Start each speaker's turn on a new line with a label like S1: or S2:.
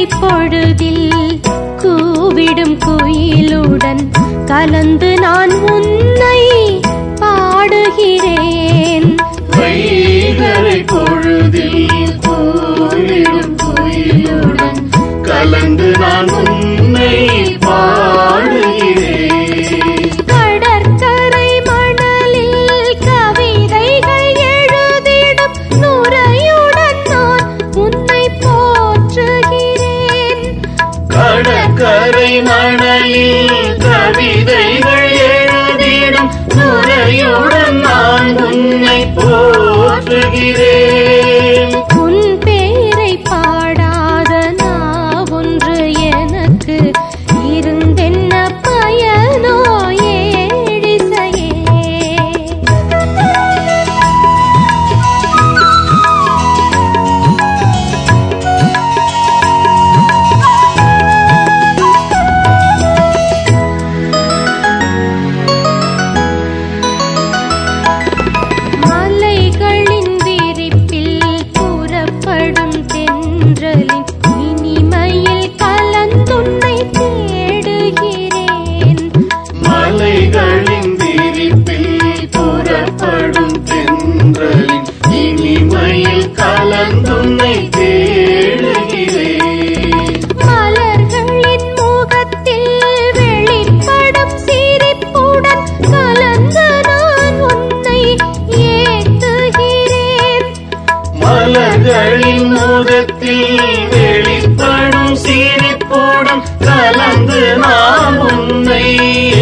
S1: பொழுதில் கூவிடும் குயிலுடன் கலந்து நான் உன்னை பாடுகிறேன்
S2: வைகரை பொழுதில் கூவிடும் குயிலுடன் கலந்து நான் உன்னை பாடுகிறேன்
S1: கடற்கரை மணலில் கவிதைகள் எழுதிடும் நுரையுடன் நான் உன்னை போற்றுகிறேன்
S2: கடற்கரை மணலில் கவிதைகள் எழுதிடும் நுரையுடன் நான் உன்னை போற்றுகிறேன்
S1: உன் பேரை பாடாத நான் ஒன்று எனக்கு இருந்தென்ன பயனோ ஏழிசையே மலைகளின் விரிப்பில் புறப்படும் தென்றலின் இனிமையில் கலந்துன்னை தேடுகிறேன்
S2: மலைகளின் விரிப்பில் புறப்படும் தென்றலின் இனிமையில் கலந்துன்னை தேடுகிறேன்
S1: மலர்களின் முகத்தில் வெளிப்படும் சிரிப்புடன் கலந்து நான் உன்னை ஏத்துகிறேன்
S2: மலர்களின் முகத்தில் வெளிப்படும் சிரிப்புடன் கலந்து நான் உன்னை